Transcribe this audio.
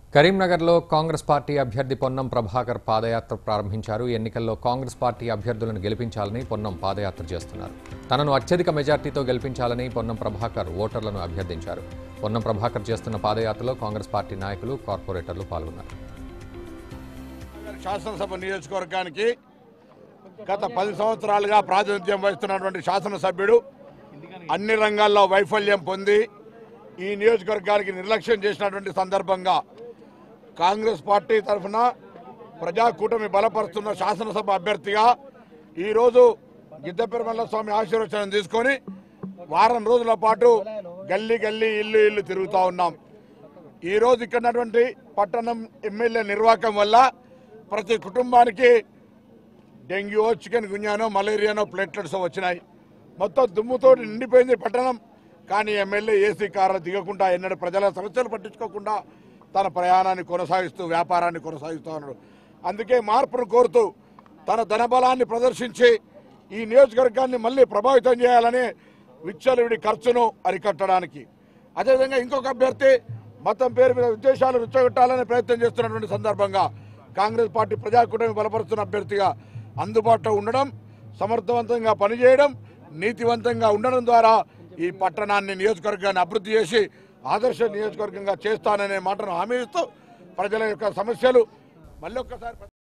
కరీంనగర్లో కాంగ్రెస్ పార్టీ అభ్యర్థి పొన్నం ప్రభాకర్ పాదయాత్ర ప్రారంభించారు ఎన్నికల్లో కాంగ్రెస్ పార్టీ అభ్యర్థులను గెలిపించాలని పొన్నం పాదయాత్ర చేస్తున్నారు తనను అత్యధిక మెజార్టీతో గెలిపించాలని పొన్నం ప్రభాకర్ ఓటర్లను అభ్యర్థించారు పొన్నం ప్రభాకర్ చేస్తున్న పాదయాత్రలో కాంగ్రెస్ పార్టీ నాయకులు కార్పొరేటర్లు పాల్గొన్నారు శాసనసభ నియోజకవర్గానికి గత పది సంవత్సరాలుగా ప్రాతినిధ్యం వహిస్తున్నటువంటి శాసనసభ్యుడు అన్ని రంగాల్లో వైఫల్యం పొంది ఈ నియోజకవర్గానికి నిర్లక్ష్యం చేసినటువంటి సందర్భంగా కాంగ్రెస్ పార్టీ తరఫున ప్రజాకూటమి బలపరుస్తున్న శాసనసభ అభ్యర్థిగా ఈరోజు గిద్దపెరమల్ల స్వామి ఆశీర్వచనం తీసుకొని వారం రోజుల పాటు గల్లీ గల్లీ ఇల్లు ఇల్లు తిరుగుతూ ఉన్నాం ఈ రోజు ఇక్కడ ఉన్నటువంటి పట్టణం ఎమ్మెల్యే నిర్వాహకం వల్ల ప్రతి కుటుంబానికి డెంగ్యూ చికెన్ గున్యానో మలేరియానో ప్లేట్లెట్స్ వచ్చినాయి మొత్తం దుమ్ముతో నిండిపోయింది పట్టణం కానీ ఎమ్మెల్యే ఏసీ కార్లు దిగకుండా ఎన్నడూ ప్రజల సమస్యలు పట్టించుకోకుండా తన ప్రయాణాన్ని కొనసాగిస్తూ వ్యాపారాన్ని కొనసాగిస్తూ ఉన్నాడు అందుకే మార్పును కోరుతూ తన ధనబలాన్ని ప్రదర్శించి ఈ నియోజకవర్గాన్ని మళ్ళీ ప్రభావితం చేయాలని విచ్చలవిడి ఖర్చును అరికట్టడానికి అదేవిధంగా ఇంకొక అభ్యర్థి మతం పేరు మీద ఉద్దేశాలు రుచ్చగొట్టాలని ప్రయత్నం చేస్తున్నటువంటి సందర్భంగా కాంగ్రెస్ పార్టీ ప్రజాకూటమి బలపరుస్తున్న అభ్యర్థిగా అందుబాటులో ఉండడం సమర్థవంతంగా పనిచేయడం నీతివంతంగా ఉండడం ద్వారా ఈ పట్టణాన్ని నియోజకవర్గాన్ని అభివృద్ధి చేసి ఆదర్శ నియోజకవర్గంగా చేస్తాననే మాటను హామీ ఇస్తూ ప్రజల యొక్క సమస్యలు మళ్ళీ ఒక్కసారి